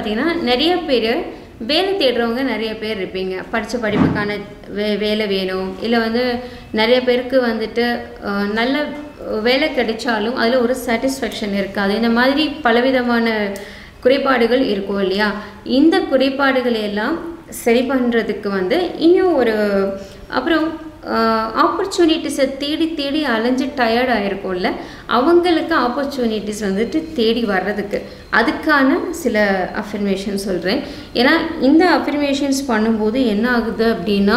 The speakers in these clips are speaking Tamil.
பார்த்தீங்கன்னா நிறைய பேர் வேலை தேடுறவங்க நிறைய பேர் இருப்பீங்க படித்த படிப்புக்கான வே வேலை வேணும் இல்லை வந்து நிறைய பேருக்கு வந்துட்டு அஹ், நல்ல வேலை கிடைச்சாலும் அதில் ஒரு சாட்டிஸ்ஃபேக்ஷன் இருக்காது இந்த மாதிரி பலவிதமான குறைபாடுகள் இருக்கும் இல்லையா இந்த குறைபாடுகளை எல்லாம் சரி பண்ணுறதுக்கு வந்து இன்னும் ஒரு அப்புறம் ஆப்பர்ச்சுனிட்டிஸை தேடி தேடி அலைஞ்சு டயர்ட் ஆகிருக்கும்ல அவங்களுக்கு ஆப்பர்ச்சுனிட்டிஸ் வந்துட்டு தேடி வர்றதுக்கு அதுக்கான சில அஃபர்மேஷன் சொல்கிறேன் ஏன்னா இந்த அஃபர்மேஷன்ஸ் பண்ணும்போது என்ன ஆகுது அப்படின்னா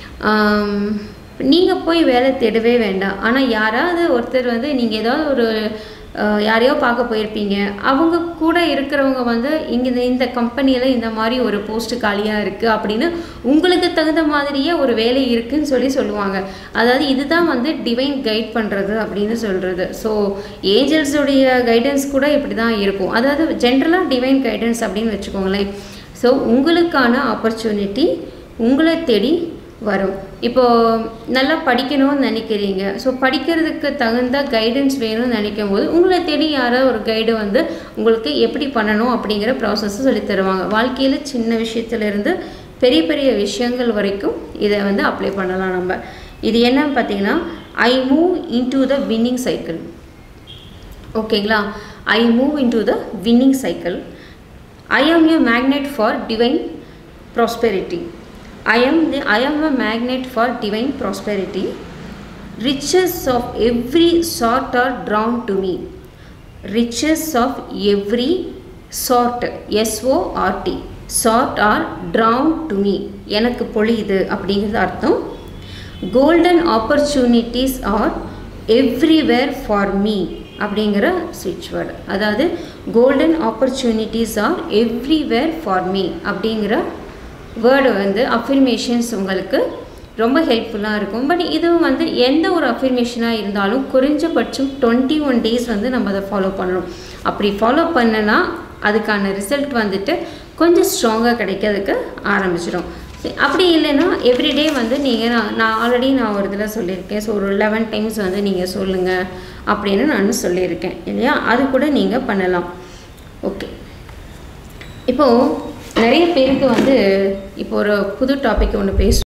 நீங்கள் போய் வேலை தேடவே வேண்டாம் ஆனால் யாராவது ஒருத்தர் வந்து நீங்கள் ஏதாவது ஒரு அஹ், யாரையோ பார்க்க போயிருப்பீங்க அவங்க கூட இருக்கிறவங்க வந்து இங்கே இந்த கம்பெனியில் இந்த மாதிரி ஒரு போஸ்ட் காலியாக இருக்குது அப்படின்னு உங்களுக்கு தகுந்த மாதிரியே ஒரு வேலை இருக்குன்னு சொல்லி சொல்லுவாங்க அதாவது இதுதான் வந்து டிவைன் கைட் பண்ணுறது அப்படின்னு சொல்கிறது ஸோ ஏஞ்சல்ஸுடைய கைடன்ஸ் கூட இப்படி தான் இருக்கும் அதாவது ஜென்ரலாக டிவைன் கைடன்ஸ் அப்படின்னு வச்சுக்கோங்களேன் ஸோ உங்களுக்கான ஆப்பர்ச்சுனிட்டி உங்களை தேடி வரும் இப்போது நல்லா படிக்கணும்னு நினைக்கிறீங்க ஸோ படிக்கிறதுக்கு தகுந்த கைடன்ஸ் வேணும்னு நினைக்கும் போது உங்களை தேடி யாரோ ஒரு கைடு வந்து உங்களுக்கு எப்படி பண்ணணும் அப்படிங்கிற ப்ராசஸ்ஸை சொல்லி தருவாங்க வாழ்க்கையில் சின்ன விஷயத்துலேருந்து பெரிய பெரிய விஷயங்கள் வரைக்கும் இதை வந்து அப்ளை பண்ணலாம் நம்ம இது என்னன்னு பார்த்தீங்கன்னா I move into the winning cycle ஓகேங்களா I move into the winning cycle I am a magnet for divine prosperity. I am the, I am a magnet for divine prosperity. Riches of every sort are drawn to me. Riches of every sort S O R T sort are drawn to me. எனக்கு பொழியுது அப்படிங்கிறது அர்த்தம் golden opportunities are everywhere for me அப்படிங்கிற ஸ்விட்ச் வேர்டு அதாவது golden opportunities are everywhere for me அப்படிங்கிற வேர்டு வந்து அஃபிர்மேஷன்ஸ் உங்களுக்கு ரொம்ப ஹெல்ப்ஃபுல்லாக இருக்கும் பட் இதுவும் வந்து எந்த ஒரு அஃபிர்மேஷனாக இருந்தாலும் குறைஞ்சபட்சம் டுவெண்ட்டி ஒன் டேஸ் வந்து நம்ம அதை ஃபாலோ பண்ணணும் அப்படி ஃபாலோ பண்ணனா அதுக்கான ரிசல்ட் வந்துட்டு கொஞ்சம் ஸ்ட்ராங்காக கிடைக்கிறதுக்கு ஆரம்பிச்சிடும் சரி, அப்படி இல்லைன்னா எவ்ரிடே வந்து நீங்கள் நான் நான் ஆல்ரெடி நான் ஒரு இதில் சொல்லியிருக்கேன் ஸோ ஒரு லெவன் டைம்ஸ் வந்து நீங்கள் சொல்லுங்கள் அப்படின்னு நான் சொல்லியிருக்கேன் இல்லையா அது கூட நீங்கள் பண்ணலாம் ஓகே இப்போது நிறைய பேருக்கு வந்து இப்போ ஒரு புது டாபிக் ஒன்று பேச